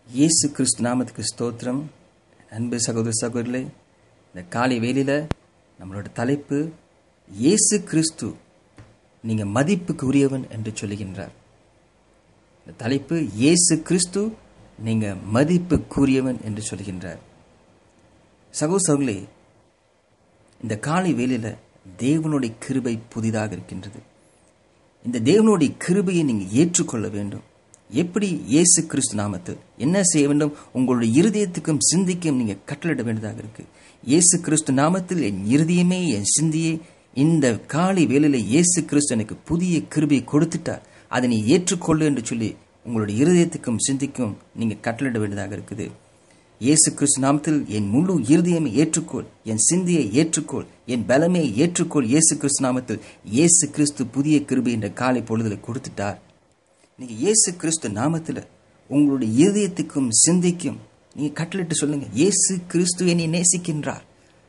இயேசு கிறிஸ்து நாமத்துக்கு ஸ்தோத்திரம் அன்பு சகோதர சகோதரிகளே இந்த காலை வேளையில் நம்மளோட தலைப்பு இயேசு கிறிஸ்து நீங்கள் மதிப்புக்கு உரியவன் என்று சொல்லுகின்றார் இந்த தலைப்பு இயேசு கிறிஸ்து நீங்கள் மதிப்புக்குரியவன் என்று சொல்கின்றார் சகோ சகோதரர்களே இந்த காலை வேளையில் தேவனுடைய கிருபை புதிதாக இருக்கின்றது இந்த தேவனுடைய கிருபையை நீங்கள் ஏற்றுக்கொள்ள வேண்டும் எப்படி இயேசு கிறிஸ்து நாமத்தில் என்ன செய்ய வேண்டும் உங்களுடைய இருதயத்துக்கும் சிந்திக்கும் நீங்கள் கட்டளிட வேண்டியதாக இருக்கு இயேசு கிறிஸ்து நாமத்தில் என் இருதயமே என் சிந்தியே இந்த காலை வேளையில் இயேசு கிறிஸ்து எனக்கு புதிய கிருபையை கொடுத்துட்டார் அதை நீ ஏற்றுக்கொள்ளு என்று சொல்லி உங்களுடைய இருதயத்துக்கும் சிந்திக்கும் நீங்கள் கட்டளிட வேண்டியதாக இருக்குது இயேசு கிறிஸ்து நாமத்தில் என் முழு இருதயமை ஏற்றுக்கொள் என் சிந்தியை ஏற்றுக்கொள் என் பலமே ஏற்றுக்கொள் இயேசு கிறிஸ்து நாமத்தில் இயேசு கிறிஸ்து புதிய கிருபை என்ற காலை பொழுதுல கொடுத்துட்டார் நீங்க இயேசு கிறிஸ்து நாமத்தில் உங்களுடைய இருதயத்துக்கும் சிந்திக்கும் நீங்க கட்டளிட்டு சொல்லுங்க இயேசு கிறிஸ்து என்னை நேசிக்கின்றார்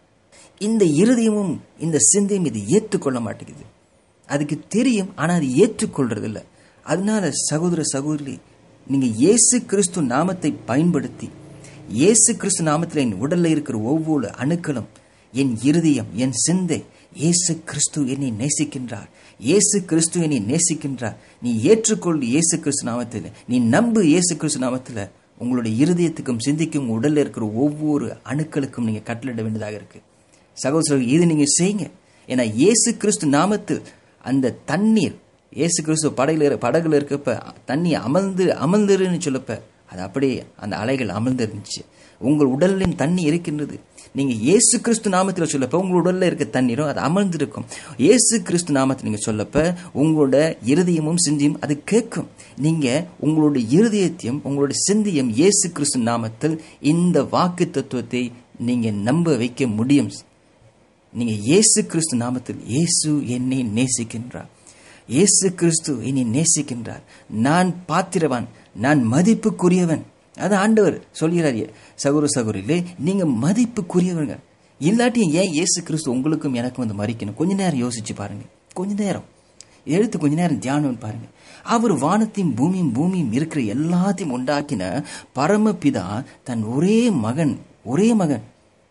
இந்த இருதயமும் இந்த சிந்தையும் இது ஏற்றுக்கொள்ள மாட்டேங்குது அதுக்கு தெரியும் ஆனா அது ஏற்றுக்கொள்றது இல்லை அதனால சகோதர சகோதரி நீங்க இயேசு கிறிஸ்து நாமத்தை பயன்படுத்தி இயேசு கிறிஸ்து நாமத்தில் என் உடல்ல இருக்கிற ஒவ்வொரு அணுக்களும் என் இருதயம் என் சிந்தை இயேசு கிறிஸ்து என்னை நேசிக்கின்றார் இயேசு கிறிஸ்து என்னை நேசிக்கின்றார் நீ ஏற்றுக்கொள் இயேசு கிறிஸ்து நாமத்தில் நீ நம்பு இயேசு கிறிஸ்து நாமத்தில் உங்களுடைய இருதயத்துக்கும் சிந்திக்கும் உங்க உடல்ல இருக்கிற ஒவ்வொரு அணுக்களுக்கும் நீங்க கட்டளிட வேண்டியதாக இருக்கு சகோதரர் இது நீங்க செய்யுங்க ஏன்னா இயேசு கிறிஸ்து நாமத்தில் அந்த தண்ணீர் இயேசு கிறிஸ்து படகுல படகுல இருக்கப்ப தண்ணி அமர்ந்து அமர்ந்துருன்னு சொல்லப்ப அது அப்படியே அந்த அலைகள் அமர்ந்திருந்துச்சு உங்கள் உடலிலும் தண்ணி இருக்கின்றது நீங்க இயேசு கிறிஸ்து நாமத்தில் சொல்லப்ப உங்கள் உடல்ல இருக்க தண்ணீரும் அது அமர்ந்திருக்கும் இயேசு கிறிஸ்து நாமத்தில் நீங்க சொல்லப்ப உங்களோட இருதயமும் சிந்தியும் அது கேட்கும் நீங்க உங்களுடைய இருதயத்தையும் உங்களுடைய சிந்தியம் இயேசு கிறிஸ்து நாமத்தில் இந்த வாக்கு தத்துவத்தை நீங்க நம்ப வைக்க முடியும் நீங்க இயேசு கிறிஸ்து நாமத்தில் இயேசு என்னை நேசிக்கின்றார் இயேசு கிறிஸ்து என்னை நேசிக்கின்றார் நான் பாத்திரவான் நான் மதிப்புக்குரியவன் அது ஆண்டவர் சொல்கிறார் சகோர சகோரிலே நீங்க மதிப்புக்குரியவங்க இல்லாட்டியும் ஏன் இயேசு கிறிஸ்து உங்களுக்கும் எனக்கும் வந்து மறிக்கணும் கொஞ்ச நேரம் யோசிச்சு பாருங்க கொஞ்ச நேரம் எழுத்து கொஞ்ச நேரம் தியானம் பாருங்க அவர் வானத்தையும் பூமியும் பூமியும் இருக்கிற எல்லாத்தையும் உண்டாக்கின பரமபிதா தன் ஒரே மகன் ஒரே மகன்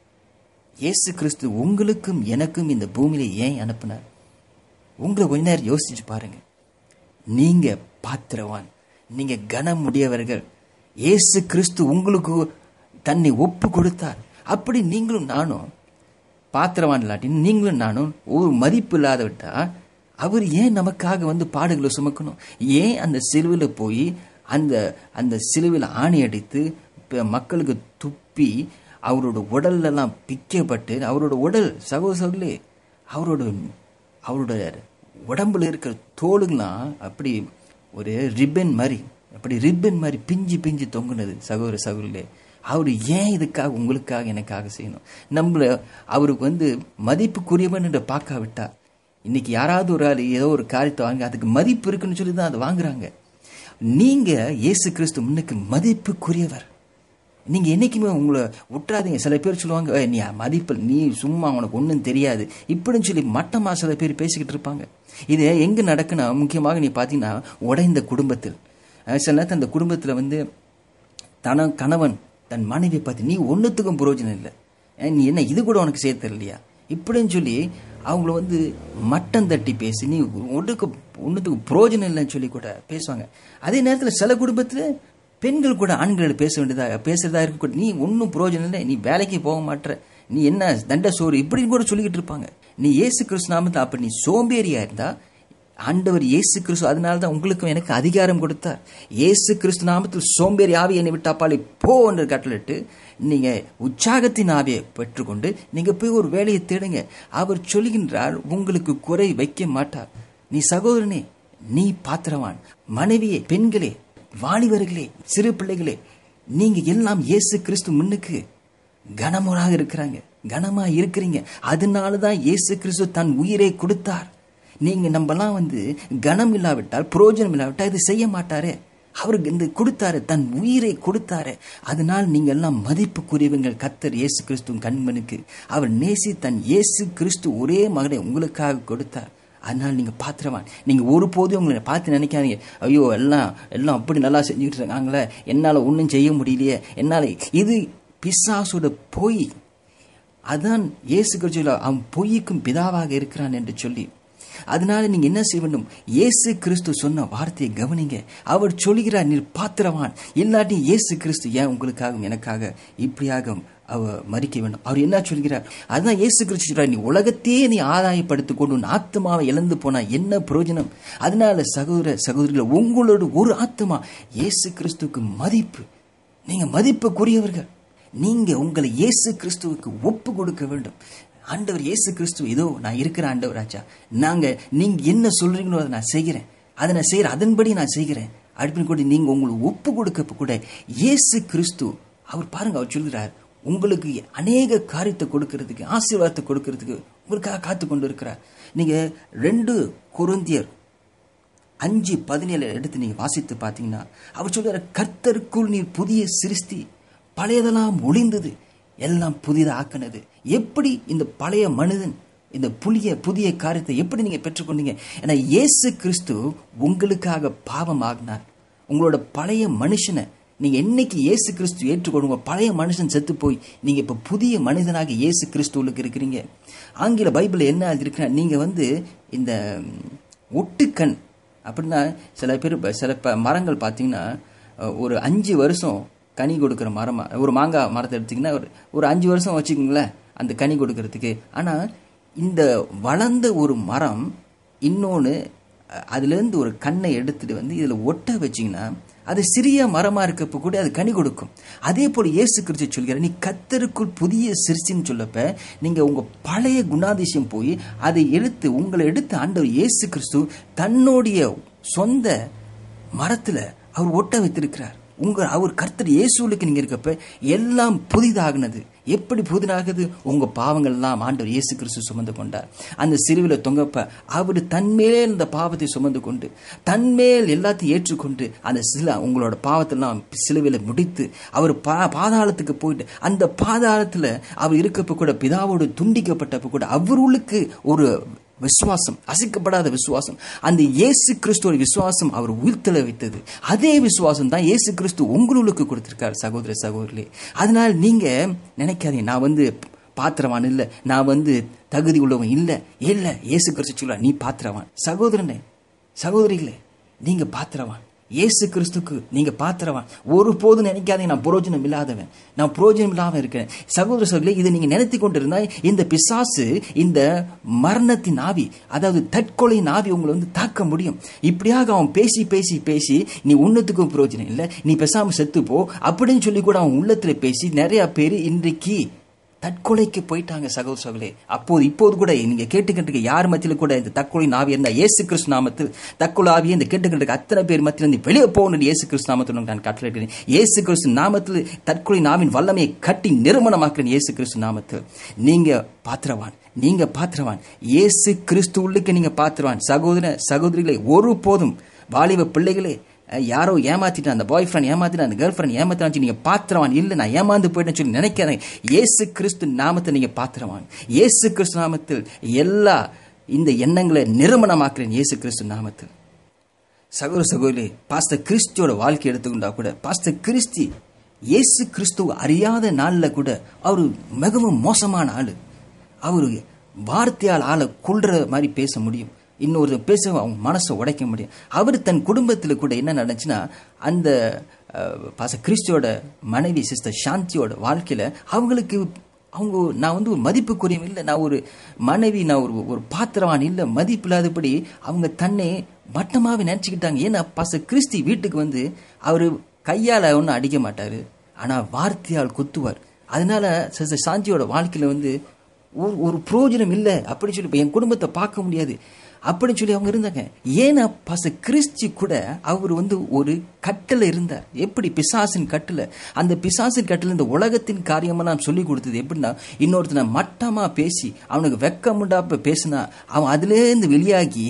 இயேசு கிறிஸ்து உங்களுக்கும் எனக்கும் இந்த பூமியில ஏன் அனுப்புனார் உங்களை கொஞ்ச நேரம் யோசிச்சு பாருங்க நீங்க பாத்திரவான் நீங்க கனம் உடையவர்கள் இயேசு கிறிஸ்து உங்களுக்கு தன்னை ஒப்பு கொடுத்தார் அப்படி நீங்களும் நானும் பாத்திரவான் இல்லாட்டி நீங்களும் நானும் ஒரு மதிப்பு இல்லாத விட்டா அவர் ஏன் நமக்காக வந்து பாடுகளை சுமக்கணும் ஏன் அந்த சிலுவையில் போய் அந்த அந்த சிலுவையில் ஆணி அடித்து மக்களுக்கு துப்பி அவரோட உடல்லெல்லாம் பிக்கப்பட்டு அவரோட உடல் சகோதரர்களே அவரோட அவரோட உடம்புல இருக்கிற தோலுங்களாம் அப்படி ஒரு ரிப்பன் மாதிரி அப்படி ரிப்பன் மாதிரி பிஞ்சு பிஞ்சு தொங்குனது சகோதர சகோதரிலே அவர் ஏன் இதுக்காக உங்களுக்காக எனக்காக செய்யணும் நம்மள அவருக்கு வந்து மதிப்புக்குரியவன் என்று பார்க்காவிட்டா இன்னைக்கு யாராவது ஒரு ஆள் ஏதோ ஒரு காரியத்தை வாங்கி அதுக்கு மதிப்பு இருக்குன்னு சொல்லி தான் அதை வாங்குறாங்க நீங்க இயேசு கிறிஸ்து முன்னுக்கு மதிப்புக்குரியவர் நீங்க என்னைக்குமே உங்களை விட்டுறாதீங்க சில பேர் சொல்லுவாங்க நீ மதிப்பு நீ சும்மா உனக்கு ஒன்றும் தெரியாது இப்படின்னு சொல்லி மட்டமா சில பேர் பேசிக்கிட்டு இருப்பாங்க இது எங்க நடக்குன்னா முக்கியமாக நீ பார்த்தீங்கன்னா உடைந்த குடும்பத்தில் சில நேரத்தில் அந்த குடும்பத்தில் வந்து தன கணவன் தன் மனைவியை பார்த்து நீ ஒன்றுத்துக்கும் புரோஜனம் இல்லை நீ என்ன இது கூட உனக்கு செய்ய தெரியலையா இப்படின்னு சொல்லி அவங்கள வந்து மட்டம் தட்டி பேசி நீ ஒன்றுக்கு ஒன்றுத்துக்கு புரோஜனம் இல்லைன்னு சொல்லி கூட பேசுவாங்க அதே நேரத்தில் சில குடும்பத்தில் பெண்கள் கூட ஆண்கள் பேச வேண்டியதாக பேசுறதா இருக்க கூட நீ ஒன்றும் புரோஜனம் இல்லை நீ வேலைக்கு போக மாட்ட நீ என்ன தண்ட சோறு இப்படின்னு கூட சொல்லிக்கிட்டு இருப்பாங்க நீ ஏசு கிறிஸ்து நாமத்தில் அப்படி நீ சோம்பேறியா இருந்தா ஆண்டவர் இயேசு கிறிஸ்து அதனால தான் உங்களுக்கும் எனக்கு அதிகாரம் கொடுத்தார் இயேசு கிறிஸ்து நாமத்தில் சோம்பேறி ஆவி என்னை விட்டாப்பாலே போ என்று கட்டளிட்டு நீங்க உற்சாகத்தின் ஆவியை பெற்றுக்கொண்டு நீங்க போய் ஒரு வேலையை தேடுங்க அவர் சொல்கின்றார் உங்களுக்கு குறை வைக்க மாட்டார் நீ சகோதரனே நீ பாத்திரவான் மனைவியே பெண்களே வாலிபர்களே சிறு பிள்ளைகளே நீங்க எல்லாம் இயேசு கிறிஸ்து முன்னுக்கு கனமுறாக இருக்கிறாங்க கனமா இருக்கிறீங்க அதனாலதான் இயேசு கிறிஸ்து தன் உயிரை கொடுத்தார் நீங்க நம்மலாம் வந்து கனம் இல்லாவிட்டால் புரோஜனம் இல்லாவிட்டால் இது செய்ய மாட்டாரே அவருக்கு இந்த கொடுத்தாரு தன் உயிரை கொடுத்தாரு அதனால் நீங்க எல்லாம் மதிப்புக்குரியவங்கள் கத்தர் இயேசு கிறிஸ்து கண்மனுக்கு அவர் நேசி தன் இயேசு கிறிஸ்து ஒரே மகனை உங்களுக்காக கொடுத்தார் அதனால நீங்க பாத்திரவான் நீங்க ஒருபோதும் உங்களை பார்த்து நினைக்காதீங்க ஐயோ எல்லாம் எல்லாம் அப்படி நல்லா செஞ்சுட்டு இருக்காங்களே என்னால ஒன்றும் செய்ய முடியலையே என்னால இது பிசாசோட பொய் அதான் இயேசு கிறிஸ்துவில அவன் பொய்க்கும் பிதாவாக இருக்கிறான் என்று சொல்லி அதனால நீங்க என்ன செய்ய வேண்டும் இயேசு கிறிஸ்து சொன்ன வார்த்தையை கவனிங்க அவர் சொல்கிறார் நீர் பாத்திரவான் இல்லாட்டி இயேசு கிறிஸ்து ஏன் உங்களுக்காகவும் எனக்காக இப்படியாக அவ மறிக்க வேண்டும் அவர் என்ன சொல்கிறார் அதுதான் இயேசு கிறிஸ்து சொல்றார் நீ உலகத்தையே நீ ஆதாயப்படுத்திக் கொண்டு உன் ஆத்மாவை இழந்து போனா என்ன பிரயோஜனம் அதனால சகோதர சகோதரிகள் உங்களோட ஒரு ஆத்மா இயேசு கிறிஸ்துவுக்கு மதிப்பு நீங்க மதிப்புக்குரியவர்கள் நீங்க உங்களை இயேசு கிறிஸ்துவுக்கு ஒப்பு கொடுக்க வேண்டும் ஆண்டவர் இயேசு கிறிஸ்து இதோ நான் இருக்கிற ஆண்டவர் ஆச்சா நாங்க நீங்க என்ன சொல்றீங்களோ அதை நான் செய்கிறேன் அதை நான் செய்கிறேன் அதன்படி நான் செய்கிறேன் அப்படின்னு கூட நீங்க உங்களுக்கு ஒப்பு கொடுக்க கூட இயேசு கிறிஸ்து அவர் பாருங்க அவர் சொல்கிறார் உங்களுக்கு அநேக காரியத்தை கொடுக்கறதுக்கு ஆசீர்வாதத்தை கொடுக்கறதுக்கு உங்களுக்காக காத்து கொண்டு இருக்கிறார் நீங்க ரெண்டு குருந்தியர் அஞ்சு பதினேழு எடுத்து நீங்க வாசித்து பார்த்தீங்கன்னா அவர் சொல்றாரு கர்த்தருக்குள் நீர் புதிய சிருஷ்டி பழையதெல்லாம் ஒளிந்தது எல்லாம் புதிதாக ஆக்கினது எப்படி இந்த பழைய மனிதன் இந்த புதிய புதிய காரியத்தை எப்படி நீங்க பெற்றுக்கொண்டீங்க ஏன்னா இயேசு கிறிஸ்து உங்களுக்காக பாவம் ஆகினார் உங்களோட பழைய மனுஷனை நீங்க என்னைக்கு இயேசு கிறிஸ்து ஏற்றுக்கொள்ளுங்க பழைய மனுஷன் செத்து போய் நீங்க இப்ப புதிய மனிதனாக இயேசு கிறிஸ்துவுக்கு இருக்கிறீங்க ஆங்கில பைபிள் என்ன இருக்குன்னா நீங்க வந்து இந்த ஒட்டுக்கண் அப்படின்னா சில பேர் சில மரங்கள் பார்த்தீங்கன்னா ஒரு அஞ்சு வருஷம் கனி கொடுக்குற மரமா ஒரு மாங்காய் மரத்தை எடுத்திங்கன்னா ஒரு ஒரு அஞ்சு வருஷம் வச்சுக்கோங்களேன் அந்த கனி கொடுக்கறதுக்கு ஆனால் இந்த வளர்ந்த ஒரு மரம் இன்னொன்று அதுலேருந்து ஒரு கண்ணை எடுத்துட்டு வந்து இதில் ஒட்ட வச்சிங்கன்னா அது சிறிய மரமாக இருக்கப்ப கூட அது கனி கொடுக்கும் அதே போல் இயேசு கிறிஸ்து சொல்கிற நீ கத்தருக்குள் புதிய சிறுசின்னு சொல்லப்ப நீங்கள் உங்கள் பழைய குணாதிசயம் போய் அதை எடுத்து உங்களை எடுத்து ஆண்டவர் இயேசு கிறிஸ்து தன்னுடைய சொந்த மரத்தில் அவர் ஒட்ட வைத்திருக்கிறார் உங்க அவர் கர்த்தர் இயேசுலுக்கு நீங்க இருக்கப்ப எல்லாம் புதிதாகினது எப்படி புதிதாகுது உங்க பாவங்கள் எல்லாம் ஆண்டவர் இயேசு கிறிஸ்து சுமந்து கொண்டார் அந்த சிறுவில தொங்கப்ப அவர் தன்மேலே இந்த பாவத்தை சுமந்து கொண்டு தன்மேல் எல்லாத்தையும் ஏற்றுக்கொண்டு அந்த சில உங்களோட பாவத்தெல்லாம் சிலுவையில முடித்து அவர் பா பாதாளத்துக்கு போயிட்டு அந்த பாதாளத்துல அவர் இருக்கப்ப கூட பிதாவோடு துண்டிக்கப்பட்டப்ப கூட அவர்களுக்கு ஒரு விசுவாசம் அசைக்கப்படாத விசுவாசம் அந்த இயேசு கிறிஸ்துவோட விசுவாசம் அவர் உயிர்த்தல வைத்தது அதே விசுவாசம் தான் இயேசு கிறிஸ்து உங்களுக்கு கொடுத்திருக்கார் சகோதர சகோதரி அதனால் நீங்க நினைக்காதீங்க நான் வந்து பாத்திரவான் இல்லை நான் வந்து தகுதி உள்ளவன் இல்லை இல்லை இயேசு கிறிஸ்து சொல்ல நீ பாத்திரவான் சகோதரனே சகோதரிகளே நீங்க பாத்திரவான் இயேசு கிறிஸ்துக்கு நீங்க பாத்திரவான் ஒரு போதும் நினைக்காதீங்க நான் புரோஜனம் இல்லாதவன் நான் புரோஜனம் இல்லாம இருக்கேன் சகோதர சகோதரி இதை நீங்க நினைத்து கொண்டிருந்தா இந்த பிசாசு இந்த மரணத்தின் ஆவி அதாவது தற்கொலை ஆவி உங்களை வந்து தாக்க முடியும் இப்படியாக அவன் பேசி பேசி பேசி நீ உன்னத்துக்கும் புரோஜனம் இல்லை நீ பேசாம செத்து போ அப்படின்னு சொல்லி கூட அவன் உள்ளத்துல பேசி நிறைய பேர் இன்றைக்கு தற்கொலைக்கு போயிட்டாங்க சகோதர சகோதரே அப்போது இப்போது கூட நீங்க கேட்டுக்கிட்டு யார் மத்தியில் கூட இந்த தற்கொலை ஆவி இருந்தா இயேசு கிறிஸ்து நாமத்தில் தற்கொலை ஆவியை இந்த கேட்டுக்கிட்டு அத்தனை பேர் மத்தியில் இருந்து வெளியே போகணும் இயேசு கிறிஸ்து நாமத்தில் நான் கட்டளையிட்டேன் இயேசு கிறிஸ்து நாமத்தில் தற்கொலை நாவின் வல்லமையை கட்டி நிறுவனமாக்குறேன் இயேசு கிறிஸ்து நாமத்தில் நீங்க பாத்திரவான் நீங்க பாத்திரவான் இயேசு கிறிஸ்து உள்ளுக்கு நீங்க பாத்திரவான் சகோதர சகோதரிகளை ஒரு போதும் வாலிப பிள்ளைகளே யாரோ ஏமாத்திட்டான் அந்த பாய் ஃப்ரெண்ட் ஏமாத்திட்டான் அந்த கேர்ள் ஃப்ரெண்ட் ஏமாத்தினான் நீங்க பாத்திரவான் இல்லை நான் ஏமாந்து போயிட்டேன்னு சொல்லி நினைக்கிறேன் இயேசு கிறிஸ்து நாமத்தை நீங்க பாத்திரவான் இயேசு கிறிஸ்து நாமத்தில் எல்லா இந்த எண்ணங்களை நிறுவனமாக்குறேன் இயேசு கிறிஸ்து நாமத்தில் சகோதர சகோதரி பாஸ்டர் கிறிஸ்டியோட வாழ்க்கை எடுத்துக்கொண்டா கூட பாஸ்டர் கிறிஸ்டி இயேசு கிறிஸ்துவ அறியாத நாளில் கூட அவர் மிகவும் மோசமான ஆளு அவரு வார்த்தையால் ஆளை கொள்ற மாதிரி பேச முடியும் இன்னொரு பேச அவங்க மனசை உடைக்க முடியும் அவர் தன் குடும்பத்தில் கூட என்ன நடந்துச்சுன்னா அந்த பாச கிறிஸ்டியோட மனைவி சிஸ்டர் சாந்தியோட வாழ்க்கையில் அவங்களுக்கு அவங்க நான் வந்து ஒரு மதிப்புக்குரியவன் இல்லை நான் ஒரு மனைவி நான் ஒரு ஒரு பாத்திரவான் இல்லை மதிப்பு இல்லாதபடி அவங்க தன்னை மட்டமாகவே நினச்சிக்கிட்டாங்க ஏன்னா பாச கிறிஸ்டி வீட்டுக்கு வந்து அவர் கையால் ஒன்றும் அடிக்க மாட்டார் ஆனால் வார்த்தையால் குத்துவார் அதனால சிஸ்டர் சாந்தியோட வாழ்க்கையில் வந்து ஒரு ஒரு பிரயோஜனம் இல்லை அப்படின்னு சொல்லி என் குடும்பத்தை பார்க்க முடியாது அப்படின்னு சொல்லி அவங்க இருந்தாங்க ஏன்னா பச கிறிஸ்டி கூட அவர் வந்து ஒரு கட்டில் இருந்தார் எப்படி பிசாசின் கட்டில் அந்த பிசாசின் கட்டில் இந்த உலகத்தின் காரியமெல்லாம் சொல்லி கொடுத்தது எப்படின்னா இன்னொருத்தனை மட்டமா பேசி அவனுக்கு வெக்க முண்டாப்ப பேசினா அவன் அதுலேருந்து வெளியாகி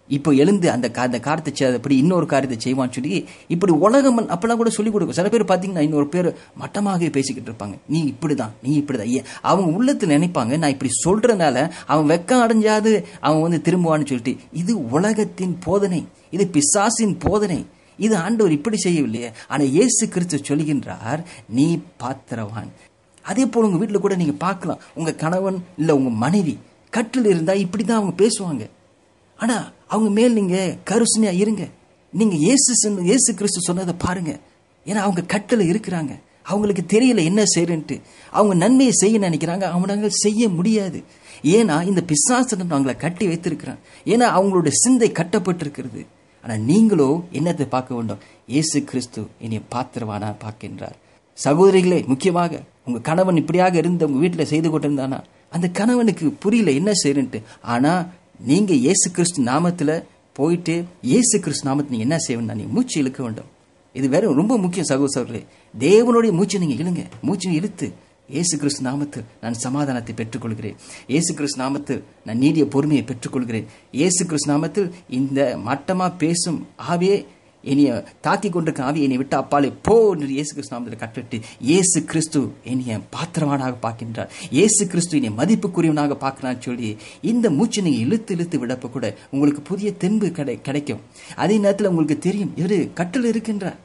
இப்போ எழுந்து அந்த கா- அந்த காரியத்தை செய்யாதபடி இன்னொரு காரியத்தை செய்வான்னு சொல்லி இப்படி உலகம் அப்பெல்லாம் கூட சொல்லிக் கொடுக்கும் சில பேர் பார்த்தீங்கன்னா இன்னொரு பேர் மட்டமாக பேசிக்கிட்டு இருப்பாங்க நீ இப்படிதான் நீ இப்படிதான் ஏன் அவங்க உள்ளத்துல நினைப்பாங்க நான் இப்படி சொல்றதுனால அவன் வெக்கம் அடைஞ்சாது அவன் வந்து திரும்புவான்னு சொல்லிட்டு இது உலகத்தின் போதனை இது பிசாசின் போதனை இது ஆண்டவர் இப்படி செய்யவில்லையே ஆனா இயேசு கிறிஸ்து சொல்கின்றார் நீ பாத்திரவான் அதே போல உங்க வீட்டுல கூட நீங்க பார்க்கலாம் உங்க கணவன் இல்ல உங்க மனைவி கட்டில் இருந்தா இப்படிதான் அவங்க பேசுவாங்க ஆனா அவங்க மேல் நீங்க கருசனையா இருங்க நீங்க இயேசு சொன்ன இயேசு கிறிஸ்து சொன்னதை பாருங்க ஏன்னா அவங்க கட்டில இருக்கிறாங்க அவங்களுக்கு தெரியல என்ன செய்யறன்ட்டு அவங்க நன்மையை செய்ய நினைக்கிறாங்க அவனால செய்ய முடியாது ஏன்னா இந்த பிசாசனம் அவங்கள கட்டி வைத்திருக்கிறான் ஏன்னா அவங்களோட சிந்தை கட்டப்பட்டிருக்கிறது ஆனா நீங்களோ என்னத்தை பார்க்க வேண்டும் இயேசு கிறிஸ்து என்னை பாத்திரவானா பார்க்கின்றார் சகோதரிகளே முக்கியமாக உங்க கணவன் இப்படியாக இருந்து உங்க வீட்டுல செய்து கொண்டிருந்தானா அந்த கணவனுக்கு புரியல என்ன செய்யறன்ட்டு ஆனா நீங்க இயேசு கிறிஸ்து நாமத்துல போயிட்டு இயேசு கிறிஸ்து நாமத்தை நீங்க என்ன செய்யணும் நீங்க மூச்சு இழுக்க வேண்டும் இது வேற ரொம்ப முக்கியம் சகோதரர்களே தேவனுடைய மூச்சை நீங்க இழுங்க மூச்சை இழுத்து இயேசு கிறிஸ்து நாமத்தில் நான் சமாதானத்தை பெற்றுக்கொள்கிறேன் இயேசு கிறிஸ்து நாமத்தில் நான் நீடிய பொறுமையை பெற்றுக்கொள்கிறேன் இயேசு கிறிஸ்து நாமத்தில் இந்த மட்டமா பேசும் ஆவியே என்னைய தாக்கி கொண்டிருக்க ஆவி என்னை விட்டு அப்பாலே போ என்று இயேசு கிறிஸ்து நாமத்தில் கட்டிட்டு இயேசு கிறிஸ்து என்னைய பாத்திரவானாக பார்க்கின்றார் இயேசு கிறிஸ்து என்னை மதிப்புக்குரியவனாக பார்க்கிறான்னு சொல்லி இந்த மூச்சு நீங்க இழுத்து இழுத்து விடப்ப கூட உங்களுக்கு புதிய தென்பு கிடை கிடைக்கும் அதே நேரத்தில் உங்களுக்கு தெரியும் இவரு கட்டில் இருக்கின்றார்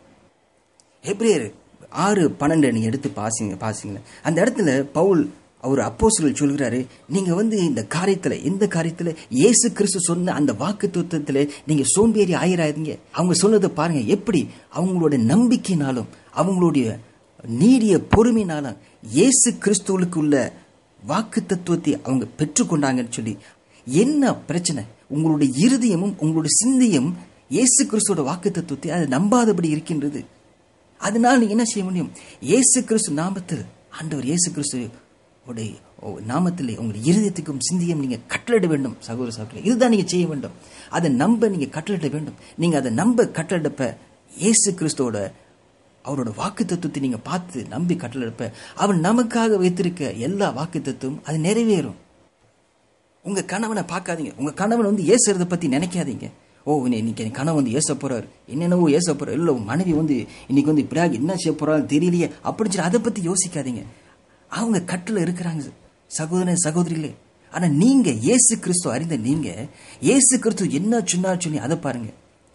எப்ரேயர் ஆறு பன்னெண்டு நீங்க எடுத்து பாசிங்க பாசிங்களேன் அந்த இடத்துல பவுல் அவர் அப்போஸ்தலர் சொல்கிறாரு நீங்க வந்து இந்த காரியத்துல எந்த காரியத்துல இயேசு கிறிஸ்து சொன்ன அந்த வாக்கு தத்துவத்துல நீங்க சோம்பேறி ஆயிராதீங்க அவங்க சொன்னதை பாருங்க எப்படி அவங்களோட நம்பிக்கையினாலும் அவங்களுடைய நீடிய பொறுமையினாலும் இயேசு கிறிஸ்துவுக்கு உள்ள வாக்கு தத்துவத்தை அவங்க பெற்றுக்கொண்டாங்கன்னு சொல்லி என்ன பிரச்சனை உங்களுடைய இருதயமும் உங்களுடைய சிந்தையும் இயேசு கிறிஸ்துவோட வாக்கு தத்துவத்தை அதை நம்பாதபடி இருக்கின்றது அதனால நீங்க என்ன செய்ய முடியும் இயேசு கிறிஸ்து நாமத்தில் ஆண்டவர் இயேசு கிறிஸ்து உடைய நாமத்தில் உங்களுடைய இருதயத்துக்கும் சிந்தியும் நீங்க கட்டளிட வேண்டும் சகோதர சகோதரி இதுதான் நீங்க செய்ய வேண்டும் அதை நம்ப நீங்க கட்டளிட வேண்டும் நீங்க அதை நம்ப கட்டளிடப்ப இயேசு கிறிஸ்துவோட அவரோட வாக்கு தத்துவத்தை நீங்க பார்த்து நம்பி கட்டளிடப்ப அவர் நமக்காக வைத்திருக்க எல்லா வாக்கு தத்துவம் அது நிறைவேறும் உங்க கணவனை பார்க்காதீங்க உங்க கணவன் வந்து ஏசுறதை பத்தி நினைக்காதீங்க ஓ இன்னை- இன்னைக்கு என் கணவன் வந்து ஏச போறாரு என்னென்னவோ ஏச போறாரு இல்ல உன் மனைவி வந்து இன்னைக்கு வந்து இப்படியாக என்ன செய்ய போறாரு தெரியலையே அப்படின்னு சொல்லி அதை பத்தி யோசிக்காதீங்க அவங்க கட்டில் இருக்கிறாங்க சகோதரன் சகோதரிகளே ஆனா நீங்க இயேசு கிறிஸ்து அறிந்த நீங்க இயேசு கிறிஸ்து என்ன சொன்னார் சொல்லி அதை பாருங்க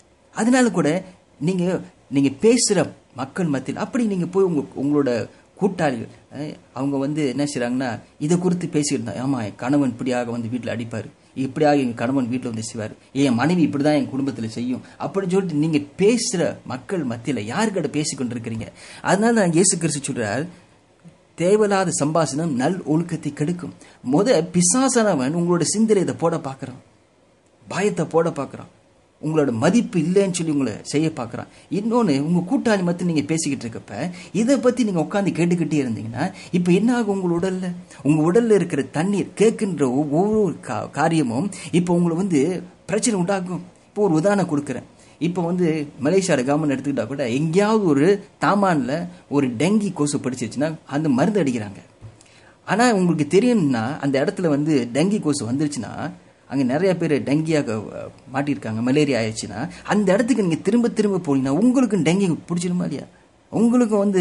அதனால கூட நீங்க நீங்க பேசுற மக்கள் மத்தியில் அப்படி நீங்க போய் உங்க உங்களோட கூட்டாளிகள் அஹ், அவங்க வந்து என்ன செய்றாங்கன்னா இதை குறித்து பேசியிருந்தா ஆமா என் கணவன் இப்படியாக வந்து வீட்டில் அடிப்பாரு இப்படியாக என் கணவன் வீட்டில் வந்து செய்வார் என் மனைவி இப்படிதான் என் குடும்பத்தில் செய்யும் அப்படின்னு சொல்லிட்டு நீங்க பேசுற மக்கள் மத்தியில் யாருக்கிட்ட பேசி கொண்டிருக்கிறீங்க அதனால நான் இயேசு கிறிஸ்து சொல்றார் தேவையில்லாத சம்பாஷணம் நல் ஒழுக்கத்தை கெடுக்கும் முத பிசாசனவன் உங்களோட சிந்தனை இதை போட பார்க்கறான் பயத்தை போட பார்க்கறான் உங்களோட மதிப்பு இல்லைன்னு சொல்லி உங்களை செய்ய பார்க்கறான் இன்னொன்னு உங்க கூட்டாளி மத்தி நீங்க பேசிக்கிட்டு இருக்கப்ப இதை பத்தி நீங்க உட்காந்து கேட்டுக்கிட்டே இருந்தீங்கன்னா இப்ப என்ன ஆகும் உங்க உடல்ல உங்க உடல்ல இருக்கிற தண்ணீர் கேட்கின்ற ஒவ்வொரு கா- காரியமும் இப்ப உங்களை வந்து பிரச்சனை உண்டாகும் இப்போ ஒரு உதாரணம் கொடுக்குறேன் இப்போ வந்து மலேசியாவோட கவர்மெண்ட் எடுத்துக்கிட்டா கூட எங்கேயாவது ஒரு தாமான்ல ஒரு டெங்கி கொசு பிடிச்சிருச்சுன்னா அந்த மருந்து அடிக்கிறாங்க ஆனா உங்களுக்கு தெரியும்னா அந்த இடத்துல வந்து டெங்கி கொசு வந்துருச்சுன்னா அங்க நிறைய பேர் டெங்கியாக அஹ், மாட்டியிருக்காங்க மலேரியா ஆயிடுச்சுன்னா அந்த இடத்துக்கு நீங்க திரும்ப திரும்ப போனீங்கன்னா உங்களுக்கும் டெங்கி பிடிச்சிருமா இல்லையா உங்களுக்கும் வந்து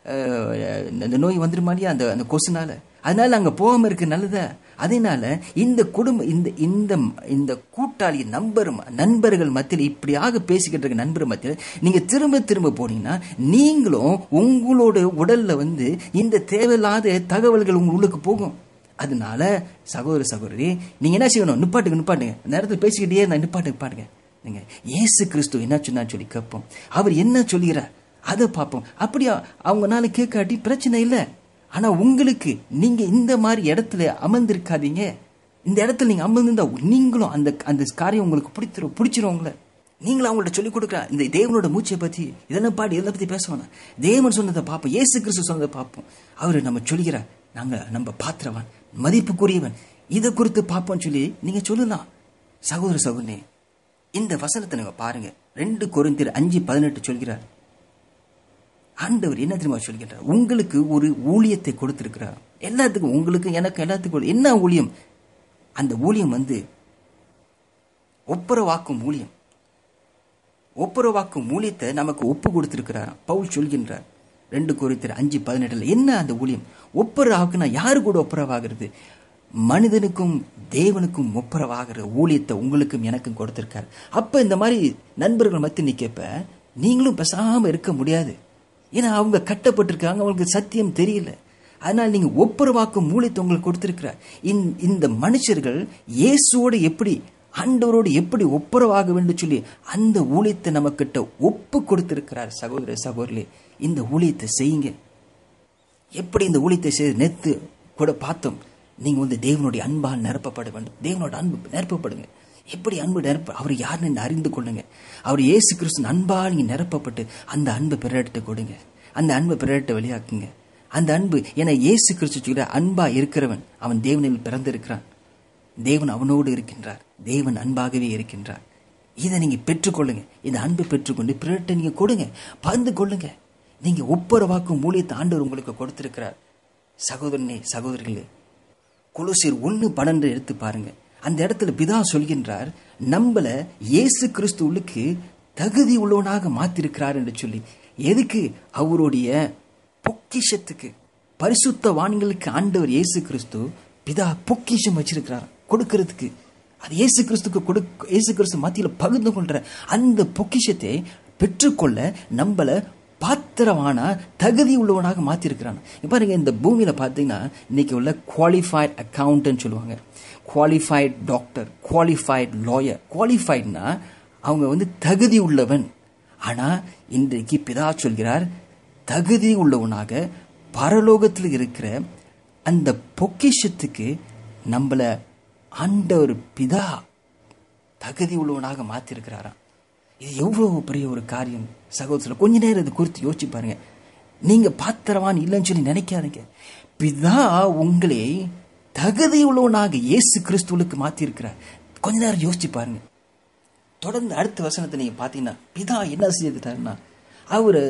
அஹ், இந்த நோய் வந்துருமா இல்லையா அந்த அந்த கொசுனால அதனால அங்க போகாம இருக்கு நல்லதா அதனால இந்த குடும்ப இந்த இந்த இந்த கூட்டாளி நம்பர் நண்பர்கள் மத்தியில் இப்படியாக பேசிக்கிட்டு இருக்க நண்பர் மத்தியில் நீங்க திரும்ப திரும்ப போனீங்கன்னா நீங்களும் உங்களோட உடல்ல வந்து இந்த தேவையில்லாத தகவல்கள் உங்க உள்ளுக்கு போகும் அதனால சகோதர சகோதரி நீங்க என்ன செய்யணும் நிப்பாட்டுங்க நிப்பாட்டுங்க அந்த நேரத்தில் பேசிக்கிட்டே இருந்தா நிப்பாட்டு நிப்பாட்டுங்க நீங்க இயேசு கிறிஸ்து என்ன சொன்னா சொல்லி கேட்போம் அவர் என்ன சொல்கிறார் அதை பார்ப்போம் அப்படியா அவங்கனால கேட்காட்டி பிரச்சனை இல்லை ஆனா உங்களுக்கு நீங்க இந்த மாதிரி இடத்துல அமர்ந்திருக்காதீங்க இந்த இடத்துல நீங்க அமர்ந்திருந்தா நீங்களும் அந்த அந்த காரியம் உங்களுக்கு பிடிச்சிரும் பிடிச்சிரும் உங்களை நீங்களும் அவங்கள்ட்ட சொல்லிக் கொடுக்குறா இந்த தேவனோட மூச்சை பத்தி இதெல்லாம் பாடி இதெல்லாம் பத்தி பேச வேணாம் தேவன் சொன்னதை பார்ப்போம் இயேசு கிறிஸ்து சொன்னதை பார்ப்போம் அவரு நம்ம சொல்கிறார் நாங்க நம்ம பாத்திரவன் மதிப்புக்குரியவன் இதை குறித்து பார்ப்போம் சொல்லி நீங்க சொல்லலாம் சகோதர சகோதரனே இந்த வசனத்தை நீங்க பாருங்க ரெண்டு கொரிந்தியர் அஞ்சு பதினெட்டு சொல்கிறார் ஆண்டவர் என்ன தெரியுமா சொல்கின்றார் உங்களுக்கு ஒரு ஊழியத்தை கொடுத்திருக்கிறார் எல்லாத்துக்கும் உங்களுக்கு எனக்கு எல்லாத்துக்கும் என்ன ஊழியம் அந்த ஊழியம் வந்து ஒப்புரவாக்கும் ஊழியம் ஒப்புரவாக்கும் ஊழியத்தை நமக்கு ஒப்பு கொடுத்திருக்கிறார் பவுல் சொல்கின்றார் ரெண்டு குறித்தர் அஞ்சு பதினெட்டுல என்ன அந்த ஊழியம் ஒப்புரவாக்குனா யாரு கூட ஒப்புரவாகிறது மனிதனுக்கும் தேவனுக்கும் ஒப்புரவாகிற ஊழியத்தை உங்களுக்கும் எனக்கும் கொடுத்திருக்காரு அப்ப இந்த மாதிரி நண்பர்கள் மத்தி நிக்கப்ப நீங்களும் பேசாம இருக்க முடியாது ஏன்னா அவங்க கட்டப்பட்டிருக்காங்க அவங்களுக்கு சத்தியம் தெரியல அதனால் நீங்க ஒப்புரவாக்கும் மூலியத்தை உங்களுக்கு கொடுத்திருக்கிறார் இந்த மனுஷர்கள் இயேசுவோடு எப்படி ஆண்டவரோடு எப்படி ஒப்புரவாக வேண்டும் சொல்லி அந்த ஊழியத்தை நம்ம கிட்ட ஒப்பு கொடுத்திருக்கிறார் சகோதர சகோதரி இந்த ஊழியத்தை செய்யுங்க எப்படி இந்த ஊழியத்தை செய்து நேத்து கூட பார்த்தோம் நீங்க வந்து தேவனுடைய அன்பால் நிரப்பப்பட வேண்டும் தேவனோட அன்பு நிரப்பப்படுங்க எப்படி அன்பு நிரப்ப அவர் யாருன்னு அறிந்து கொள்ளுங்க அவர் இயேசு கிறிஸ்து அன்பால் நீங்க நிரப்பப்பட்டு அந்த அன்பை பிறட்டு கொடுங்க அந்த அன்பை பிறட்டு வெளியாக்குங்க அந்த அன்பு என இயேசு கிறிஸ்து சொல்ற அன்பா இருக்கிறவன் அவன் தேவனில் பிறந்திருக்கிறான் தேவன் அவனோடு இருக்கின்றார் தேவன் அன்பாகவே இருக்கின்றார் இதை நீங்க பெற்றுக்கொள்ளுங்க இந்த அன்பை பெற்றுக்கொண்டு பிறட்ட நீங்க கொடுங்க பகிர்ந்து கொள்ளுங்க நீங்க ஒப்புரவாக்கும் மூலியத்தை ஆண்டவர் உங்களுக்கு கொடுத்திருக்கிறார் சகோதரனே சகோதரிகளே குலசீர் ஒன்று பன்னெண்டு எடுத்து பாருங்க அந்த இடத்துல பிதா சொல்கின்றார் நம்மள இயேசு கிறிஸ்துவுக்கு தகுதி உள்ளவனாக மாத்திருக்கிறார் என்று சொல்லி எதுக்கு அவருடைய பொக்கிஷத்துக்கு பரிசுத்த வான்களுக்கு ஆண்டவர் இயேசு கிறிஸ்து பிதா பொக்கிஷம் வச்சிருக்கிறார் கொடுக்கிறதுக்கு அது இயேசு கிறிஸ்துக்கு கொடு இயேசு கிறிஸ்து மத்தியில் பகிர்ந்து கொள்ற அந்த பொக்கிஷத்தை பெற்றுக்கொள்ள நம்மள பாத்திரவானா தகுதி உள்ளவனாக மாத்திருக்கிறான் பாருங்க இந்த பூமியில பாத்தீங்கன்னா இன்னைக்கு உள்ள குவாலிஃபைட் அக்கௌண்டன்ட் சொல்லுவாங்க குவாலிஃபைட் டாக்டர் குவாலிஃபைட் லாயர் குவாலிஃபைட்னா அவங்க வந்து தகுதி உள்ளவன் ஆனா இன்றைக்கு பிதா சொல்கிறார் தகுதி உள்ளவனாக பரலோகத்தில் இருக்கிற அந்த பொக்கிஷத்துக்கு நம்மள ஆண்டவர் பிதா தகுதி உள்ளவனாக மாத்திருக்கிறாராம் இது எவ்வளவு பெரிய ஒரு காரியம் சகோதரர் கொஞ்ச நேரம் இது குறித்து யோசிச்சு பாருங்க நீங்க பாத்திரவான் இல்லைன்னு சொல்லி நினைக்காதீங்க பிதா உங்களை தகுதி உள்ளவனாக இயேசு கிறிஸ்துவுக்கு மாத்திருக்கிறார் கொஞ்ச நேரம் யோசிச்சு பாருங்க தொடர்ந்து அடுத்த வசனத்தை நீங்க பாத்தீங்கன்னா பிதா என்ன செய்துட்டாருன்னா அவரு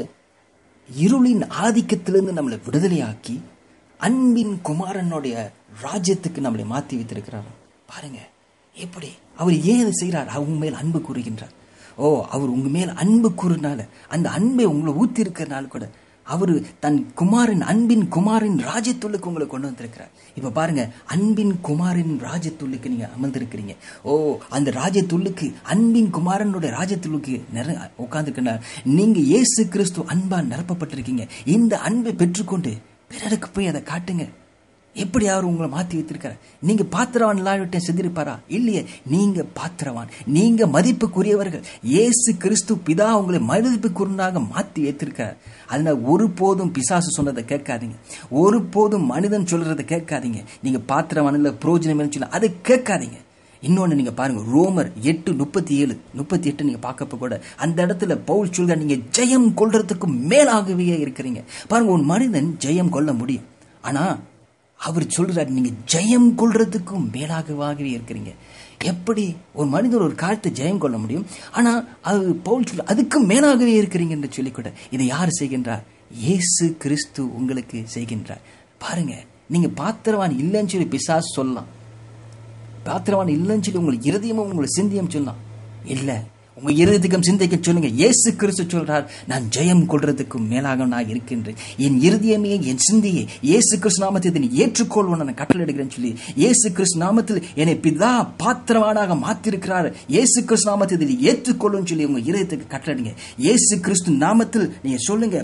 இருளின் ஆதிக்கத்திலிருந்து நம்மளை விடுதலையாக்கி அன்பின் குமாரனுடைய ராஜ்யத்துக்கு நம்மளை மாத்தி வைத்திருக்கிறார் பாருங்க எப்படி அவர் ஏன் அதை செய்கிறார் அவங்க மேல் அன்பு கூறுகின்றார் ஓ அவர் உங்க மேல் அன்பு கூறுனால அந்த அன்பை உங்களை ஊத்தி இருக்கிறனால கூட அவர் தன் குமாரின் அன்பின் குமாரின் ராஜ்யத்துள்ளுக்கு உங்களை கொண்டு வந்திருக்கிறார் இப்ப பாருங்க அன்பின் குமாரின் ராஜ்யத்துள்ளுக்கு நீங்க அமர்ந்திருக்கிறீங்க ஓ அந்த ராஜ்யத்துள்ளுக்கு அன்பின் குமாரனுடைய ராஜ்யத்துள்ளுக்கு நிற உட்கார்ந்துருக்கிறார் நீங்க இயேசு கிறிஸ்து அன்பா நிரப்பப்பட்டிருக்கீங்க இந்த அன்பை பெற்றுக்கொண்டு பிறருக்கு போய் அதை காட்டுங்க எப்படி அவர் உங்களை மாத்தி வைத்திருக்காரு நீங்க பாத்திரவான் இல்லாவிட்ட செஞ்சிருப்பாரா இல்லையே நீங்க பாத்திரவான் நீங்க மதிப்புக்குரியவர்கள் இயேசு கிறிஸ்து பிதா உங்களை மதிப்புக்குரியனாக மாத்தி வைத்திருக்கார் அதனால ஒருபோதும் பிசாசு சொன்னதை கேட்காதீங்க ஒருபோதும் மனிதன் சொல்றதை கேட்காதீங்க நீங்க பாத்திரவான் இல்ல புரோஜனம் சொல்ல அதை கேட்காதீங்க இன்னொன்னு நீங்க பாருங்க ரோமர் எட்டு முப்பத்தி ஏழு முப்பத்தி எட்டு நீங்க பார்க்கப்ப கூட அந்த இடத்துல பவுல் சொல்ற நீங்க ஜெயம் கொள்றதுக்கு மேலாகவே இருக்கிறீங்க பாருங்க ஒரு மனிதன் ஜெயம் கொள்ள முடியும் ஆனா அவர் சொல்றாரு நீங்க ஜெயம் கொள்றதுக்கும் மேலாகவே இருக்கிறீங்க எப்படி ஒரு மனிதர் ஒரு காலத்தை ஜெயம் கொள்ள முடியும் ஆனா அது பவுல் சொல்ல அதுக்கும் மேலாகவே இருக்கிறீங்க என்று சொல்லி கூட இதை யார் செய்கின்றார் இயேசு கிறிஸ்து உங்களுக்கு செய்கின்றார் பாருங்க நீங்க பாத்திரவான் இல்லைன்னு சொல்லி பிசாசு சொல்லலாம் பாத்திரவான் இல்லைன்னு சொல்லி உங்களுக்கு இருதயமும் உங்களை சிந்தியம் சொல்லலாம் இல்ல உங்க இருதயத்துக்கும் சிந்தைக்கும் சொல்லுங்க இயேசு கிறிஸ்து சொல்றார் நான் ஜெயம் கொள்றதுக்கும் மேலாக நான் இருக்கின்றேன் என் இருதயமே என் சிந்தையே இயேசு கிறிஸ்து நாமத்தை நீ ஏற்றுக்கொள்வோம் நான் கட்டளை எடுக்கிறேன்னு சொல்லி இயேசு கிறிஸ்து நாமத்தில் என்னை பிதா பாத்திரவானாக மாத்திருக்கிறார் இயேசு கிறிஸ்து நாமத்தை நீ ஏற்றுக்கொள்ளும் சொல்லி உங்க இருதயத்துக்கு கட்டளைடுங்க இயேசு கிறிஸ்து நாமத்தில் நீங்க சொல்லுங்க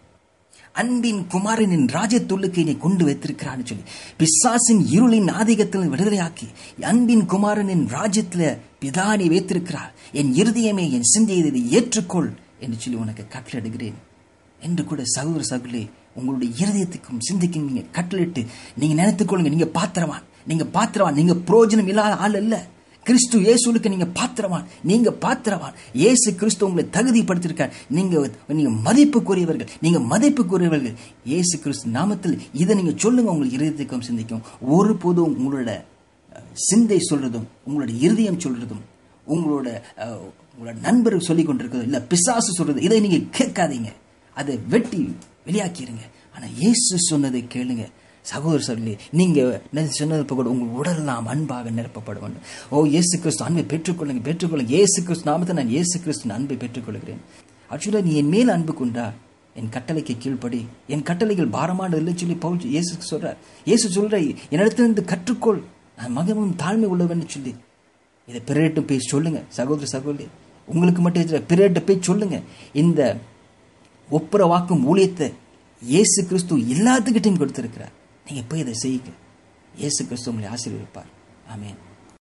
அன்பின் குமாரனின் ராஜ்யத்துள்ளுக்கு என்னை கொண்டு வைத்திருக்கிறான்னு சொல்லி பிசாசின் இருளின் ஆதிக்கத்தில் விடுதலையாக்கி அன்பின் குமாரனின் ராஜ்யத்துல பிதானி வைத்திருக்கிறார் என் இருதயமே என் சிந்தையை இதை ஏற்றுக்கொள் என்று சொல்லி உனக்கு கட்டளிடுகிறேன் என்று கூட சகோதர சகுலே உங்களுடைய இருதயத்துக்கும் சிந்திக்கும் நீங்க கட்டளிட்டு நீங்க நினைத்துக்கொள்ளுங்க நீங்க பாத்திரவான் நீங்க பாத்திரவான் நீங்க புரோஜனம் இல்லாத ஆள் அல்ல கிறிஸ்து இயேசுலுக்கு நீங்க பாத்திரவான் நீங்க பாத்திரவான் இயேசு கிறிஸ்து உங்களை தகுதிப்படுத்திருக்கார் நீங்க நீங்க மதிப்புக்குரியவர்கள் நீங்க மதிப்புக்குரியவர்கள் இயேசு கிறிஸ்து நாமத்தில் இதை நீங்க சொல்லுங்க உங்களுக்கு இருதயத்துக்கும் சிந்திக்கும் ஒருபோதும் உங்களோட சிந்தை சொல்றதும் உங்களோட இருதயம் சொல்றதும் உங்களோட உங்களோட நண்பர் சொல்லி கொண்டிருக்கிறதும் இல்ல பிசாசு சொல்றது இதை நீங்க கேட்காதீங்க அதை வெட்டி வெளியாக்கிருங்க ஆனா இயேசு சொன்னதை கேளுங்க சகோதர சொல்லி நீங்க நான் சொன்னது போக உங்கள் உடல் நாம் அன்பாக நிரப்பப்பட வேண்டும் ஓ இயேசு கிறிஸ்து அன்பை பெற்றுக்கொள்ளுங்க பெற்றுக்கொள்ளுங்க இயேசு கிறிஸ்து நாமத்தை நான் இயேசு கிறிஸ்து அன்பை பெற்றுக்கொள்கிறேன் ஆக்சுவலாக நீ என் மேல் அன்பு கொண்டா என் கட்டளைக்கு கீழ்ப்படி என் கட்டளைகள் பாரமானது இல்லை சொல்லி பவுல் இயேசு சொல்றார் இயேசு சொல்ற என்னிடத்திலிருந்து கற்றுக்கொள் நான் மகமும் தாழ்மை உள்ளவன் சொல்லி இதை பிறரிட்டு போய் சொல்லுங்க சகோதர சகோதரி உங்களுக்கு மட்டும் இல்லை, பிறரிட்ட போய் சொல்லுங்க இந்த ஒப்புர வாக்கும் ஊழியத்தை இயேசு கிறிஸ்து எல்லாத்துக்கிட்டையும் கொடுத்திருக்கிறார் நீங்க போய் இதை செய்யுங்க இயேசு கிறிஸ்து உங்களை ஆசீர்வதிப்பார் ஆமென்